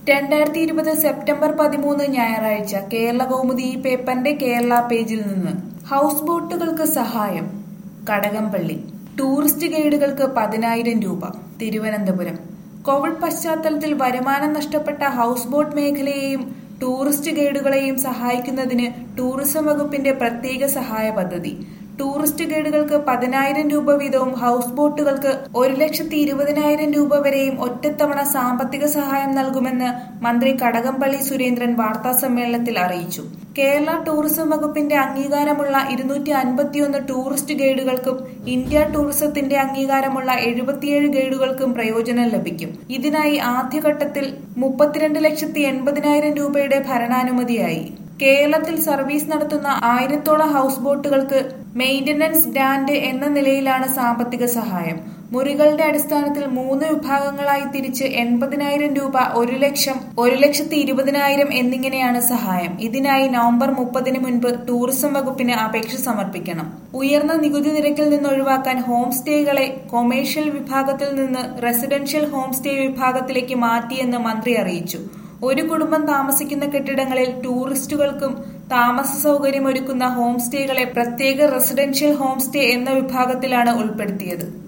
രണ്ടായിരത്തി ഇരുപത് സെപ്റ്റംബർ പതിമൂന്ന് ഞായറാഴ്ച കേരള കൗമുദി ഈ പേപ്പറിന്റെ കേരള പേജിൽ നിന്ന് ഹൗസ് ബോട്ടുകൾക്ക് സഹായം കടകംപള്ളി ടൂറിസ്റ്റ് ഗൈഡുകൾക്ക് പതിനായിരം രൂപ തിരുവനന്തപുരം കോവിഡ് പശ്ചാത്തലത്തിൽ വരുമാനം നഷ്ടപ്പെട്ട ഹൗസ് ബോട്ട് മേഖലയെയും ടൂറിസ്റ്റ് ഗൈഡുകളെയും സഹായിക്കുന്നതിന് ടൂറിസം വകുപ്പിന്റെ പ്രത്യേക സഹായ പദ്ധതി ടൂറിസ്റ്റ് ഗൈഡുകൾക്ക് പതിനായിരം രൂപ വീതവും ഹൗസ് ബോട്ടുകൾക്ക് ഒരു ലക്ഷത്തി ഇരുപതിനായിരം രൂപ വരെയും ഒറ്റത്തവണ സാമ്പത്തിക സഹായം നൽകുമെന്ന് മന്ത്രി കടകംപള്ളി സുരേന്ദ്രൻ വാർത്താ സമ്മേളനത്തിൽ അറിയിച്ചു കേരള ടൂറിസം വകുപ്പിന്റെ അംഗീകാരമുള്ള ഇരുന്നൂറ്റി അൻപത്തിയൊന്ന് ടൂറിസ്റ്റ് ഗൈഡുകൾക്കും ഇന്ത്യ ടൂറിസത്തിന്റെ അംഗീകാരമുള്ള എഴുപത്തിയേഴ് ഗൈഡുകൾക്കും പ്രയോജനം ലഭിക്കും ഇതിനായി ആദ്യഘട്ടത്തിൽ മുപ്പത്തിരണ്ട് ലക്ഷത്തി എൺപതിനായിരം രൂപയുടെ ഭരണാനുമതിയായി കേരളത്തിൽ സർവീസ് നടത്തുന്ന ആയിരത്തോളം ഹൗസ് ബോട്ടുകൾക്ക് മെയിന്റനൻസ് ഗ്രാന്റ് എന്ന നിലയിലാണ് സാമ്പത്തിക സഹായം മുറികളുടെ അടിസ്ഥാനത്തിൽ മൂന്ന് വിഭാഗങ്ങളായി തിരിച്ച് എൺപതിനായിരം രൂപ ഒരു ലക്ഷം ഒരു ലക്ഷത്തി ഇരുപതിനായിരം എന്നിങ്ങനെയാണ് സഹായം ഇതിനായി നവംബർ മുപ്പതിന് മുൻപ് ടൂറിസം വകുപ്പിന് അപേക്ഷ സമർപ്പിക്കണം ഉയർന്ന നികുതി നിരക്കിൽ നിന്ന് ഒഴിവാക്കാൻ ഹോം സ്റ്റേകളെ കൊമേഴ്ഷ്യൽ വിഭാഗത്തിൽ നിന്ന് റെസിഡൻഷ്യൽ ഹോം സ്റ്റേ വിഭാഗത്തിലേക്ക് മാറ്റിയെന്ന് മന്ത്രി അറിയിച്ചു ഒരു കുടുംബം താമസിക്കുന്ന കെട്ടിടങ്ങളിൽ ടൂറിസ്റ്റുകൾക്കും താമസ സൗകര്യം ഒരുക്കുന്ന ഹോം സ്റ്റേകളെ പ്രത്യേക റെസിഡൻഷ്യൽ ഹോം സ്റ്റേ എന്ന വിഭാഗത്തിലാണ് ഉൾപ്പെടുത്തിയത്